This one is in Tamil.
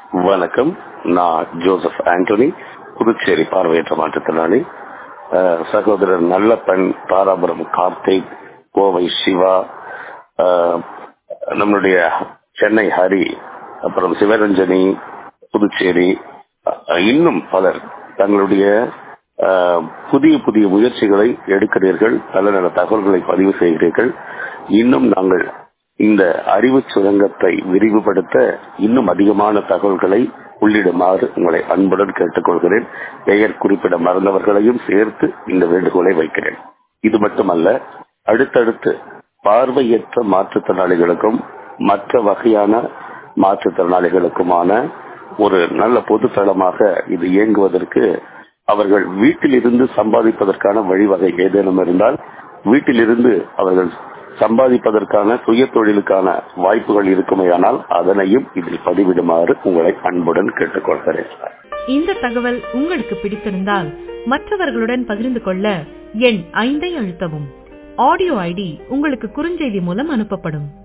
வணக்கம் நான் ஜோசப் ஆண்டோனி புதுச்சேரி பார்வையற்ற மாற்றுத்திறனாளி அஹ், சகோதரர் நல்லப்பன் தாராபுரம் கார்த்திக் கோவை சிவா அஹ், நம்மளுடைய சென்னை ஹரி அப்புறம் சிவரஞ்சனி புதுச்சேரி அஹ், இன்னும் பலர் தங்களுடைய அஹ், புதிய புதிய முயற்சிகளை எடுக்கிறீர்கள் நல்ல நல்ல தகவல்களை பதிவு செய்கிறீர்கள் இன்னும் நாங்கள் இந்த அறிவு சுரங்கத்தை விரிவுபடுத்த இன்னும் அதிகமான தகவல்களை உள்ளிடுமாறு உங்களை அன்புடன் கேட்டுக்கொள்கிறேன் பெயர் குறிப்பிட மறந்தவர்களையும் சேர்த்து இந்த வேண்டுகோளை வைக்கிறேன் இது மட்டுமல்ல அடுத்தடுத்து பார்வையற்ற மாற்றுத்திறனாளிகளுக்கும் மற்ற வகையான மாற்றுத்திறனாளிகளுக்குமான ஒரு நல்ல பொதுத்தளமாக இது இயங்குவதற்கு அவர்கள் வீட்டிலிருந்து சம்பாதிப்பதற்கான வழிவகை ஏதேனும் இருந்தால் வீட்டிலிருந்து அவர்கள் சம்பாதிப்பதற்கான சுய தொழிலுக்கான வாய்ப்புகள் இருக்குமேயானால் அதனையும் இதில் பதிவிடுமாறு உங்களை அன்புடன் கேட்டுக்கொள்கிறேன் இந்த தகவல் உங்களுக்கு பிடித்திருந்தால் மற்றவர்களுடன் பகிர்ந்து கொள்ள எண் ஐந்தை அழுத்தவும் ஆடியோ ஐடி உங்களுக்கு குறுஞ்செய்தி மூலம் அனுப்பப்படும்